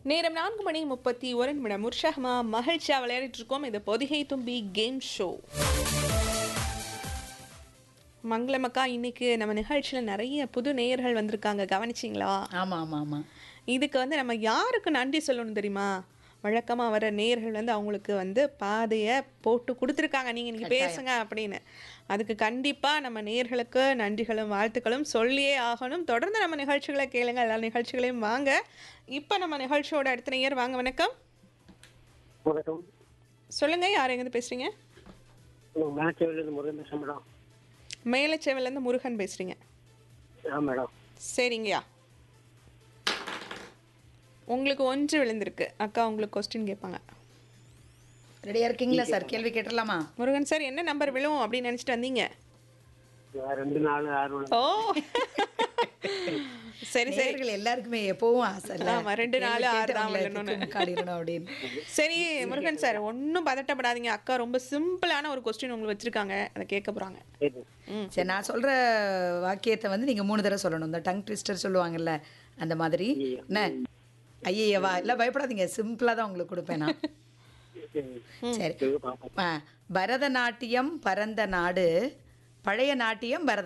நேரம் நான்கு மணி முப்பத்தி ஒரு நிமிடம் உற்சாகமா மகிழ்ச்சியா விளையாடிட்டு இருக்கோம் இது பொதிகை தும்பி கேம் ஷோ மங்களமக்கா இன்னைக்கு நம்ம நிகழ்ச்சியில் நிறைய புது நேயர்கள் வந்திருக்காங்க கவனிச்சிங்களா ஆமா ஆமா ஆமா இதுக்கு வந்து நம்ம யாருக்கு நன்றி சொல்லணும் தெரியுமா வழக்கமாக வர நேயர்கள் வந்து அவங்களுக்கு வந்து பாதையை போட்டு கொடுத்துருக்காங்க நீங்கள் இன்னைக்கு பேசுங்க அப்படின்னு அதுக்கு கண்டிப்பாக நம்ம நேயர்களுக்கு நன்றிகளும் வாழ்த்துக்களும் சொல்லியே ஆகணும் தொடர்ந்து நம்ம நிகழ்ச்சிகளை கேளுங்க எல்லா நிகழ்ச்சிகளையும் வாங்க இப்போ நம்ம நிகழ்ச்சியோட அடுத்த நேயர் வாங்க வணக்கம் வணக்கம் சொல்லுங்க யார் எங்கேருந்து பேசுறீங்க மேட்சிலிருந்து முருகன் பேசுகிறேன் மேடம் மேலச்சேவலேருந்து முருகன் பேசுறீங்க ஆ மேடம் சரிங்கய்யா உங்களுக்கு ஒன்று விழுந்திருக்கு அக்கா உங்களுக்கு கொஸ்டின் கேட்பாங்க ரெடியா இருக்கீங்களா சார் கேள்வி கேட்டுடலாமா முருகன் சார் என்ன நம்பர் விழும் அப்படின்னு நினச்சிட்டு வந்தீங்க ரெண்டு நாலு ஆறு ஒன்று ஓ சரி சரி நேயர்கள் எல்லாருக்குமே எப்பவும் ஆசை இல்ல? ஆமா, ரெண்டு, கேள்வி நாலு, ஆறு கேட்டு தான் அவங்களை விழணும்னு. திக்குமுக்காடிடணும் அப்படின்னு சரி முருகன் சார் ஒன்றும் பதட்டப்படாதீங்க அக்கா ரொம்ப சிம்பிளான ஒரு கொஸ்டின் உங்களுக்கு வச்சிருக்காங்க அதை கேட்க போறாங்க சரி ம் சரி நான் சொல்ற வாக்கியத்தை வந்து நீங்க மூணு தடவை சொல்லணும் இந்த டங் ட்விஸ்டர் சொல்லுவாங்கல்ல அந்த மாதிரி என்ன ஐயவா இல்ல பயப்படாதீங்க சிம்பிளா தான் உங்களுக்கு கொடுப்பேன் நான் சரி சரி சரி, பார்ப்போம் ஆ, பரதநாட்டியம் பரந்த நாடு பழைய நாட்டியம் பரத